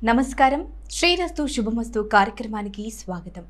నమస్కారం శ్రీరస్తు శుభమస్తు కార్యక్రమానికి స్వాగతం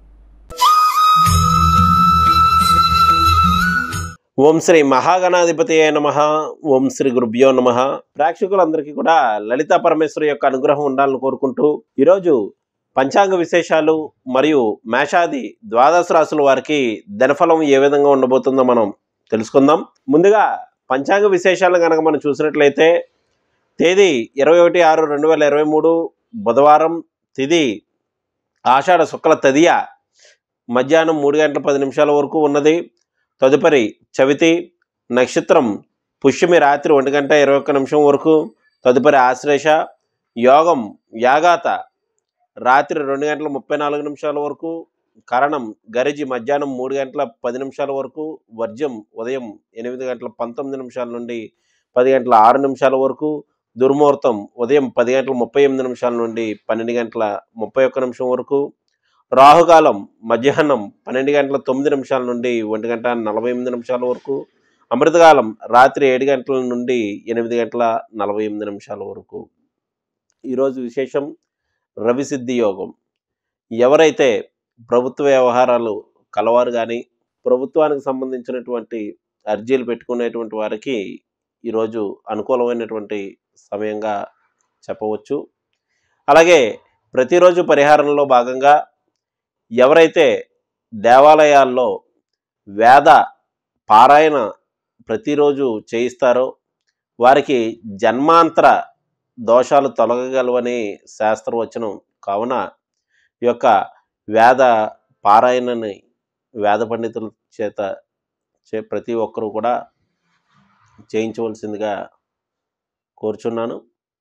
ఓం శ్రీ మహాగణాధిపతి నమ ఓం శ్రీ గురుభ్యో నమ ప్రేక్షకులందరికీ కూడా లలితా పరమేశ్వరి యొక్క అనుగ్రహం ఉండాలని కోరుకుంటూ ఈరోజు పంచాంగ విశేషాలు మరియు మేషాది ద్వాదశ రాశుల వారికి దినఫలం ఏ విధంగా ఉండబోతుందో మనం తెలుసుకుందాం ముందుగా పంచాంగ విశేషాలను కనుక మనం చూసినట్లయితే తేదీ ఇరవై ఒకటి ఆరు రెండు వేల ఇరవై మూడు బుధవారం తిది ఆషాఢ శుక్ల తదియ మధ్యాహ్నం మూడు గంటల పది నిమిషాల వరకు ఉన్నది తదుపరి చవితి నక్షత్రం పుష్యమి రాత్రి ఒంటి గంట ఇరవై ఒక్క నిమిషం వరకు తదుపరి ఆశ్లేష యోగం యాగాత రాత్రి రెండు గంటల ముప్పై నాలుగు నిమిషాల వరకు కరణం గరిజి మధ్యాహ్నం మూడు గంటల పది నిమిషాల వరకు వర్జ్యం ఉదయం ఎనిమిది గంటల పంతొమ్మిది నిమిషాల నుండి పది గంటల ఆరు నిమిషాల వరకు దుర్ముహూర్తం ఉదయం పది గంటల ముప్పై ఎనిమిది నిమిషాల నుండి పన్నెండు గంటల ముప్పై ఒక్క నిమిషం వరకు రాహుకాలం మధ్యాహ్నం పన్నెండు గంటల తొమ్మిది నిమిషాల నుండి ఒంటి గంట నలభై ఎనిమిది నిమిషాల వరకు అమృతకాలం రాత్రి ఏడు గంటల నుండి ఎనిమిది గంటల నలభై ఎనిమిది నిమిషాల వరకు ఈరోజు విశేషం రవిసిద్ధి యోగం ఎవరైతే ప్రభుత్వ వ్యవహారాలు కలవారు కానీ ప్రభుత్వానికి సంబంధించినటువంటి అర్జీలు పెట్టుకునేటువంటి వారికి ఈరోజు అనుకూలమైనటువంటి సమయంగా చెప్పవచ్చు అలాగే ప్రతిరోజు పరిహారంలో భాగంగా ఎవరైతే దేవాలయాల్లో వేద పారాయణ ప్రతిరోజు చేయిస్తారో వారికి జన్మాంతర దోషాలు తొలగగలవని శాస్త్రవచనం కావున ఈ యొక్క వేద పారాయణని వేద పండితుల చేత చే ప్రతి ఒక్కరూ కూడా చేయించవలసిందిగా కోరుచున్నాను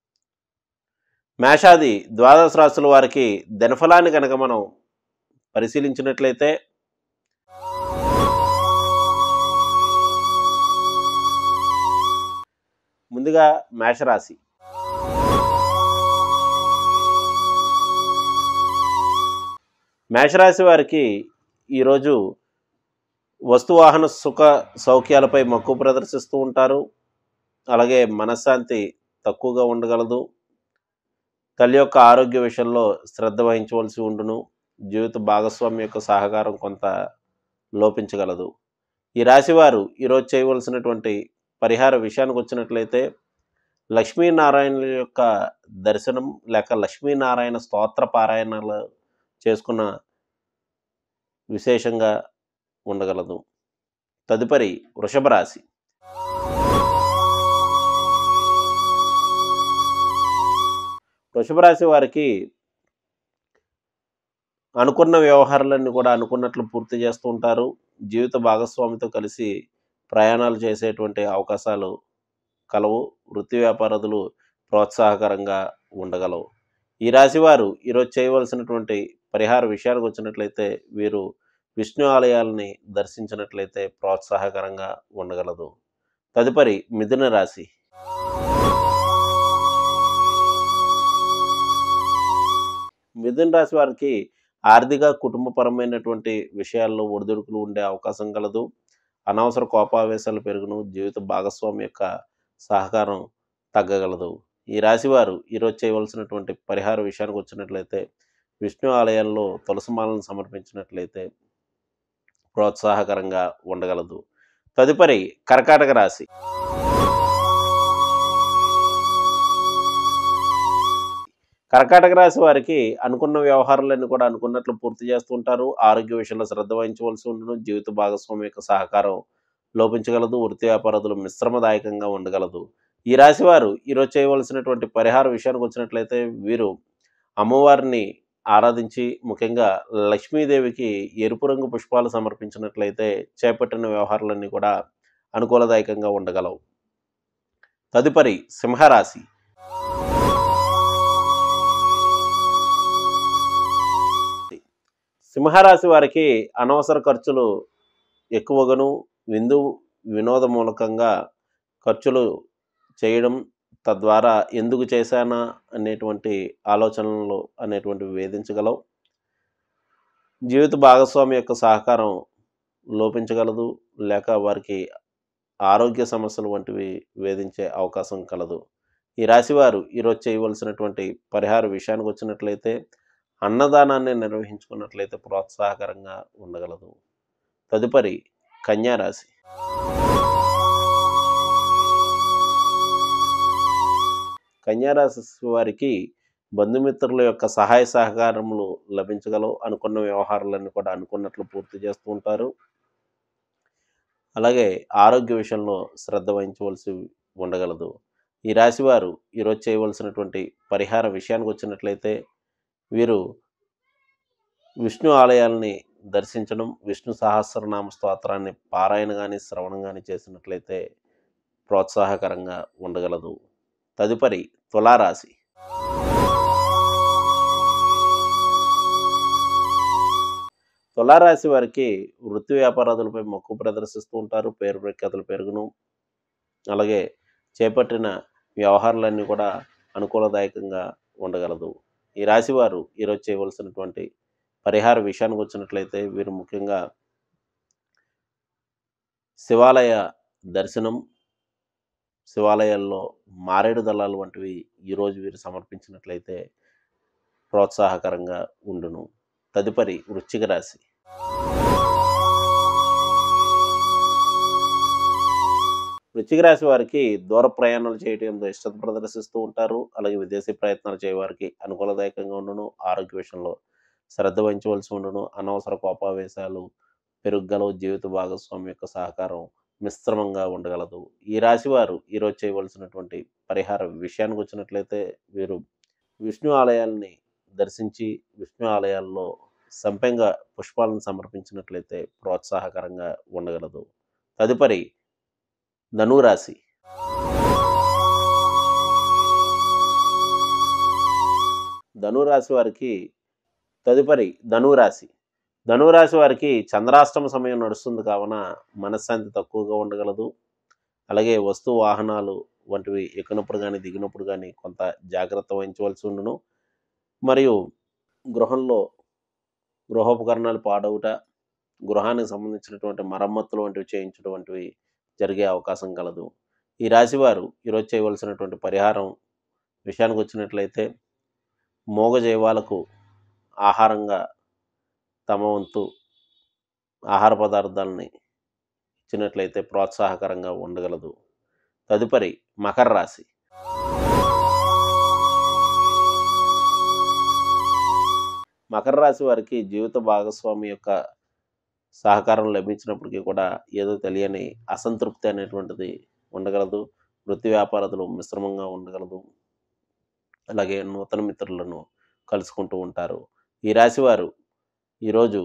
మేషాది ద్వాదశ రాశుల వారికి దినఫలాన్ని కనుక మనం పరిశీలించినట్లయితే ముందుగా మేషరాశి మేషరాశి వారికి ఈరోజు వస్తువాహన సుఖ సౌఖ్యాలపై మక్కువ ప్రదర్శిస్తూ ఉంటారు అలాగే మనశ్శాంతి తక్కువగా ఉండగలదు తల్లి యొక్క ఆరోగ్య విషయంలో శ్రద్ధ వహించవలసి ఉండును జీవిత భాగస్వామి యొక్క సహకారం కొంత లోపించగలదు ఈ రాశివారు ఈరోజు చేయవలసినటువంటి పరిహార విషయానికి వచ్చినట్లయితే లక్ష్మీనారాయణుల యొక్క దర్శనం లేక లక్ష్మీనారాయణ స్తోత్ర పారాయణలు చేసుకున్న విశేషంగా ఉండగలదు తదుపరి వృషభ రాశి వృషభ రాశి వారికి అనుకున్న వ్యవహారాలన్నీ కూడా అనుకున్నట్లు పూర్తి చేస్తూ ఉంటారు జీవిత భాగస్వామితో కలిసి ప్రయాణాలు చేసేటువంటి అవకాశాలు కలవు వృత్తి వ్యాపారదులు ప్రోత్సాహకరంగా ఉండగలవు ఈ రాశివారు ఈరోజు చేయవలసినటువంటి పరిహార విషయానికి వచ్చినట్లయితే వీరు విష్ణు ఆలయాలని దర్శించినట్లయితే ప్రోత్సాహకరంగా ఉండగలదు తదుపరి మిథున రాశి మిథున రాశి వారికి ఆర్థిక కుటుంబపరమైనటువంటి విషయాల్లో ఒడిదుడుకులు ఉండే అవకాశం కలదు అనవసర కోపావేశాలు పెరుగును జీవిత భాగస్వామి యొక్క సహకారం తగ్గగలదు ఈ రాశివారు ఈరోజు చేయవలసినటువంటి పరిహార విషయానికి వచ్చినట్లయితే విష్ణు ఆలయంలో తులసిమాలను సమర్పించినట్లయితే ప్రోత్సాహకరంగా ఉండగలదు తదుపరి కర్కాటక రాశి కర్కాటక రాశి వారికి అనుకున్న వ్యవహారాలన్నీ కూడా అనుకున్నట్లు పూర్తి చేస్తుంటారు ఆరోగ్య విషయంలో శ్రద్ధ వహించవలసి ఉండను జీవిత భాగస్వామి యొక్క సహకారం లోపించగలదు వృత్తి వ్యాపారదులు మిశ్రమదాయకంగా ఉండగలదు ఈ రాశి వారు ఈరోజు చేయవలసినటువంటి పరిహార విషయానికి వచ్చినట్లయితే వీరు అమ్మవారిని ఆరాధించి ముఖ్యంగా లక్ష్మీదేవికి ఎరుపు రంగు పుష్పాలు సమర్పించినట్లయితే చేపట్టిన వ్యవహారాలన్నీ కూడా అనుకూలదాయకంగా ఉండగలవు తదుపరి సింహరాశి సింహరాశి వారికి అనవసర ఖర్చులు ఎక్కువగాను విందు వినోద మూలకంగా ఖర్చులు చేయడం తద్వారా ఎందుకు చేశానా అనేటువంటి ఆలోచనలు అనేటువంటివి వేధించగలవు జీవిత భాగస్వామి యొక్క సహకారం లోపించగలదు లేక వారికి ఆరోగ్య సమస్యలు వంటివి వేధించే అవకాశం కలదు ఈ రాశివారు ఈరోజు చేయవలసినటువంటి పరిహార విషయానికి వచ్చినట్లయితే అన్నదానాన్ని నిర్వహించుకున్నట్లయితే ప్రోత్సాహకరంగా ఉండగలదు తదుపరి కన్యా రాశి కన్యా రాశి వారికి బంధుమిత్రుల యొక్క సహాయ సహకారములు లభించగలవు అనుకున్న వ్యవహారాలన్నీ కూడా అనుకున్నట్లు పూర్తి చేస్తూ ఉంటారు అలాగే ఆరోగ్య విషయంలో శ్రద్ధ వహించవలసి ఉండగలదు ఈ రాశివారు ఈరోజు చేయవలసినటువంటి పరిహార విషయానికి వచ్చినట్లయితే వీరు విష్ణు ఆలయాల్ని దర్శించడం విష్ణు సహస్రనామ స్తోత్రాన్ని పారాయణ కానీ శ్రవణం కానీ చేసినట్లయితే ప్రోత్సాహకరంగా ఉండగలదు తదుపరి తులారాశి తులారాశి వారికి వృత్తి వ్యాపారాదులపై మొక్కు ప్రదర్శిస్తూ ఉంటారు పేరు ప్రఖ్యాతులు పెరుగును అలాగే చేపట్టిన వ్యవహారాలన్నీ కూడా అనుకూలదాయకంగా ఉండగలదు ఈ రాశి వారు ఈరోజు చేయవలసినటువంటి పరిహార విషయానికి వచ్చినట్లయితే వీరు ముఖ్యంగా శివాలయ దర్శనం శివాలయాల్లో మారేడు దళాలు వంటివి ఈరోజు వీరు సమర్పించినట్లయితే ప్రోత్సాహకరంగా ఉండును తదుపరి వృశ్చిక రాశి వృశ్చిక రాశి వారికి దూర ప్రయాణాలు చేయడంతో ఇష్టత ప్రదర్శిస్తూ ఉంటారు అలాగే విదేశీ ప్రయత్నాలు చేయవారికి అనుకూలదాయకంగా ఉండను ఆరోగ్య విషయంలో శ్రద్ధ వహించవలసి ఉండను అనవసర కోపావేశాలు పెరుగలవు జీవిత భాగస్వామి యొక్క సహకారం మిశ్రమంగా ఉండగలదు ఈ రాశి వారు ఈరోజు చేయవలసినటువంటి పరిహార విషయానికి వచ్చినట్లయితే వీరు విష్ణు ఆలయాల్ని దర్శించి విష్ణు ఆలయాల్లో సంపెంగ పుష్పాలను సమర్పించినట్లయితే ప్రోత్సాహకరంగా ఉండగలదు తదుపరి ధనురాశి ధనురాశి వారికి తదుపరి ధనురాశి ధనురాశి వారికి చంద్రాష్టమ సమయం నడుస్తుంది కావున మనశ్శాంతి తక్కువగా ఉండగలదు అలాగే వస్తు వాహనాలు వంటివి ఎక్కినప్పుడు కానీ దిగినప్పుడు కానీ కొంత జాగ్రత్త వహించవలసి ఉండును మరియు గృహంలో గృహోపకరణాలు పాడవుట గృహానికి సంబంధించినటువంటి మరమ్మతులు వంటివి చేయించడం వంటివి జరిగే అవకాశం కలదు ఈ రాశివారు ఈరోజు చేయవలసినటువంటి పరిహారం విషయానికి వచ్చినట్లయితే మోగజీవాలకు ఆహారంగా తమ వంతు ఆహార పదార్థాలని ఇచ్చినట్లయితే ప్రోత్సాహకరంగా ఉండగలదు తదుపరి మకర రాశి మకర రాశి వారికి జీవిత భాగస్వామి యొక్క సహకారం లభించినప్పటికీ కూడా ఏదో తెలియని అసంతృప్తి అనేటువంటిది ఉండగలదు వృత్తి వ్యాపారతులు మిశ్రమంగా ఉండగలదు అలాగే నూతన మిత్రులను కలుసుకుంటూ ఉంటారు ఈ రాశివారు ఈరోజు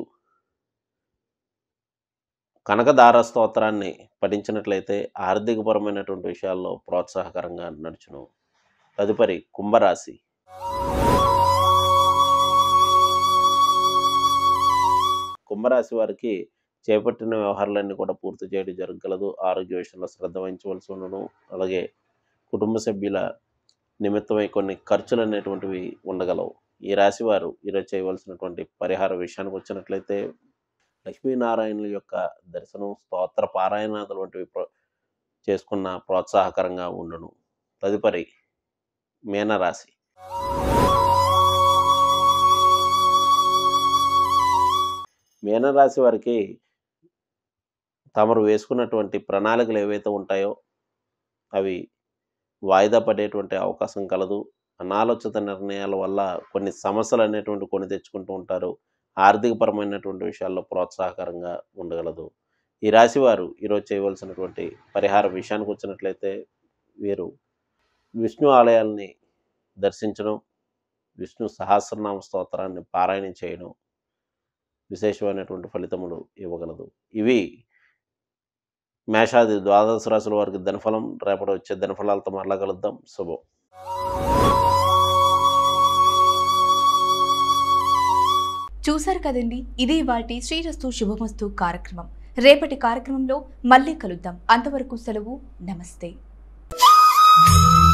కనకదార స్తోత్రాన్ని పఠించినట్లయితే ఆర్థికపరమైనటువంటి విషయాల్లో ప్రోత్సాహకరంగా నడుచును తదుపరి కుంభరాశి కుంభరాశి వారికి చేపట్టిన వ్యవహారాలన్నీ కూడా పూర్తి చేయడం జరగగలదు ఆరోగ్య విషయంలో శ్రద్ధ వహించవలసి ఉండను అలాగే కుటుంబ సభ్యుల నిమిత్తమై కొన్ని ఖర్చులు అనేటువంటివి ఉండగలవు ఈ రాశి వారు ఈరోజు చేయవలసినటువంటి పరిహార విషయానికి వచ్చినట్లయితే లక్ష్మీనారాయణుల యొక్క దర్శనం స్తోత్ర పారాయణాదులు వంటివి ప్ర- చేసుకున్న ప్రోత్సాహకరంగా ఉండును తదుపరి మీనరాశి మీనరాశి వారికి తమరు వేసుకున్నటువంటి ప్రణాళికలు ఏవైతే ఉంటాయో అవి వాయిదా పడేటువంటి అవకాశం కలదు అనాలోచిత నిర్ణయాల వల్ల కొన్ని సమస్యలు అనేటువంటి కొని తెచ్చుకుంటూ ఉంటారు ఆర్థికపరమైనటువంటి విషయాల్లో ప్రోత్సాహకరంగా ఉండగలదు ఈ రాశి వారు ఈరోజు చేయవలసినటువంటి పరిహార విషయానికి వచ్చినట్లయితే వీరు విష్ణు ఆలయాల్ని దర్శించడం విష్ణు సహస్రనామ స్తోత్రాన్ని పారాయణం చేయడం విశేషమైనటువంటి ఫలితములు ఇవ్వగలదు ఇవి మేషాది ద్వాదశ రాశుల వారికి ధనఫలం రేపటి వచ్చే ధనఫలాలతో మరలా కలుద్దాం శుభం చూశారు కదండి ఇది వాటి శ్రీరస్తు శుభమస్తు కార్యక్రమం రేపటి కార్యక్రమంలో మళ్ళీ కలుద్దాం అంతవరకు సెలవు నమస్తే